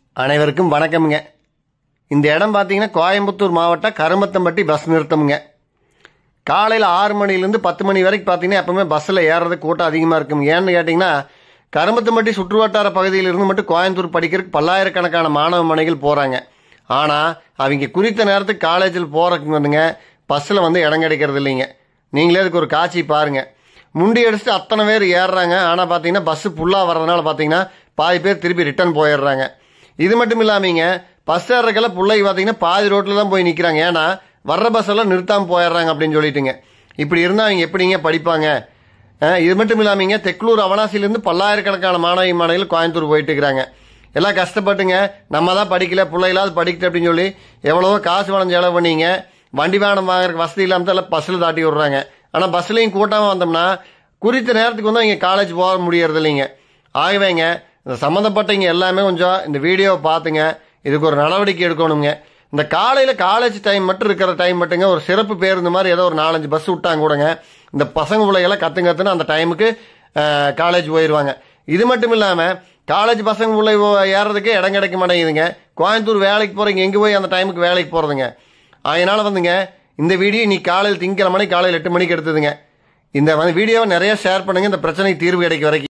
அனைவருக்கும் வணக்கமுங்க இந்த இடம் பார்த்தீங்கன்னா கோயம்புத்தூர் மாவட்டம் கருமத்தம்பட்டி பஸ் நிறுத்தமுங்க காலையில் ஆறு மணிலேருந்து பத்து மணி வரைக்கும் பார்த்தீங்கன்னா எப்பவுமே பஸ்ஸில் ஏறுறது கூட்டம் அதிகமாக இருக்கும் ஏன்னு கேட்டிங்கன்னா கருமத்தம்பட்டி சுற்றுவட்டார பகுதியிலிருந்து மட்டும் கோயம்புத்தூர் படிக்கிறதுக்கு பல்லாயிரக்கணக்கான மாணவ மனைகள் போகிறாங்க ஆனால் அவங்க குறித்த நேரத்துக்கு காலேஜில் போகிறதுக்கு வந்துங்க பஸ்ஸில் வந்து இடம் கிடைக்கிறது இல்லைங்க நீங்களே அதுக்கு ஒரு காட்சி பாருங்கள் முண்டி அடிச்சுட்டு அத்தனை பேர் ஏறுறாங்க ஆனால் பார்த்தீங்கன்னா பஸ்ஸு ஃபுல்லாக வர்றதுனால பார்த்தீங்கன்னா பாதி பேர் திருப்பி ரிட்டர்ன் போயிடுறாங்க இது மட்டும் இல்லாமீங்க பஸ் ஏறக்கெல்லாம் பிள்ளைங்க பார்த்தீங்கன்னா பாதி ரோட்டில் தான் போய் நிற்கிறாங்க ஏன்னா வர்ற பஸ் எல்லாம் நிறுத்தாமல் போயிடுறாங்க அப்படின்னு சொல்லிட்டுங்க இப்படி இருந்தால் அவங்க எப்படிங்க படிப்பாங்க அஹ் இது மட்டும் இல்லாமீங்க தெக்லூர் அவனாசிலேருந்து பல்லாயிரக்கணக்கான மாணவி மாணவிகள் கோயம்புத்தூர் போயிட்டு இருக்கிறாங்க எல்லாம் கஷ்டப்பட்டுங்க நம்ம தான் படிக்கல பிள்ளைகளாவது படிக்கல அப்படின்னு சொல்லி எவ்வளவோ காசு பணம் செலவு பண்ணீங்க வண்டி வாகனம் வாங்குறதுக்கு வசதி இல்லாமல் தான் எல்லாம் பஸ்ஸில் தாட்டி விட்றாங்க ஆனால் பஸ்லையும் கூட்டாமல் வந்தோம்னா குறித்த நேரத்துக்கு வந்து அவங்க காலேஜ் போக முடியறது இல்லைங்க ஆகவேங்க இந்த சம்மந்தப்பட்டவங்க எல்லாமே கொஞ்சம் இந்த வீடியோவை பார்த்துங்க இதுக்கு ஒரு நடவடிக்கை எடுக்கணுங்க இந்த காலையில் காலேஜ் டைம் மட்டும் இருக்கிற டைம் மட்டுங்க ஒரு சிறப்பு பேருந்து மாதிரி ஏதோ ஒரு நாலஞ்சு பஸ் விட்டாங்க கூடங்க இந்த பசங்க பிள்ளைகளாம் கத்து கத்துன்னு அந்த டைமுக்கு காலேஜ் போயிடுவாங்க இது மட்டும் இல்லாமல் காலேஜ் பசங்க பிள்ளை ஏறதுக்கு இடம் கிடைக்க மாட்டேங்குதுங்க கோயம்புத்தூர் வேலைக்கு போகிறீங்க எங்கே போய் அந்த டைமுக்கு வேலைக்கு போகிறதுங்க அதனால் வந்துங்க இந்த வீடியோ நீ காலையில் திங்கக்கிழமை காலையில் எட்டு மணிக்கு எடுத்ததுங்க இந்த வந்து வீடியோவை நிறைய ஷேர் பண்ணுங்க இந்த பிரச்சனைக்கு தீர்வு கிடைக்க வரைக்கும்